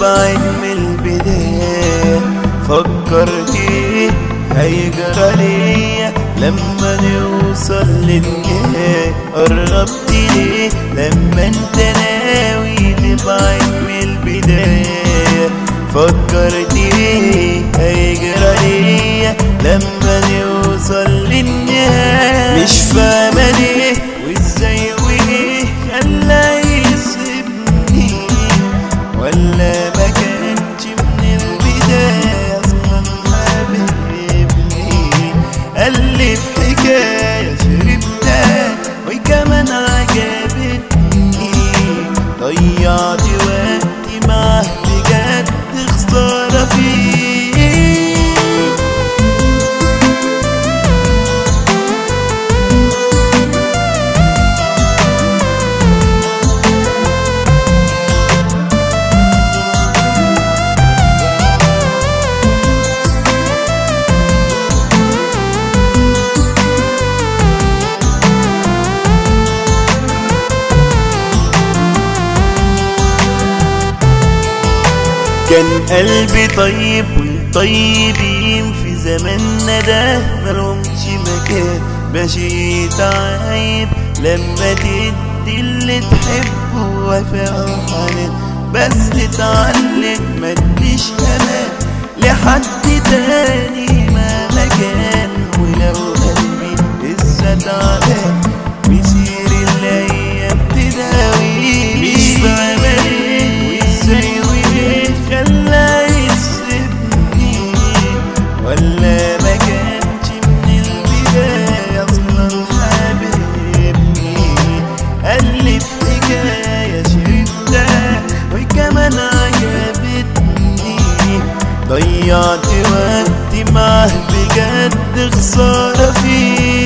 بعيد من البداية فكرت ايه هيجرى ليا لما نوصل للنهاية قربت ليه لما انت ناوي تبعد من البداية فكرت ايه هيجرى ليا لما نوصل للنهاية مش فاهمة ليه وازاي وايه خلى يسيبني ولا ما كانش من البداية اصلا حبيبني ألف حكاية شربتها وكمان عجبتني ضيعت وقتي معاه بجد خسارة فيه كان قلبي طيب والطيبين في زماننا ده ملهمش مكان ماشي تعيب لما تدي اللي تحبه وفاء وحنان بس تتعلم ما تديش امان لحد تاني ما مكان ولو قلبي لسه تعبان بيصير الايام تداوي مش فاهمة ليه وازاي وليه خلى يسيبني ولا ما كانش من البداية اصلا حبيبني ألف حكاية شربتها وكمان عجبتني ضيعت وقتي معاه بجد خسارة فيه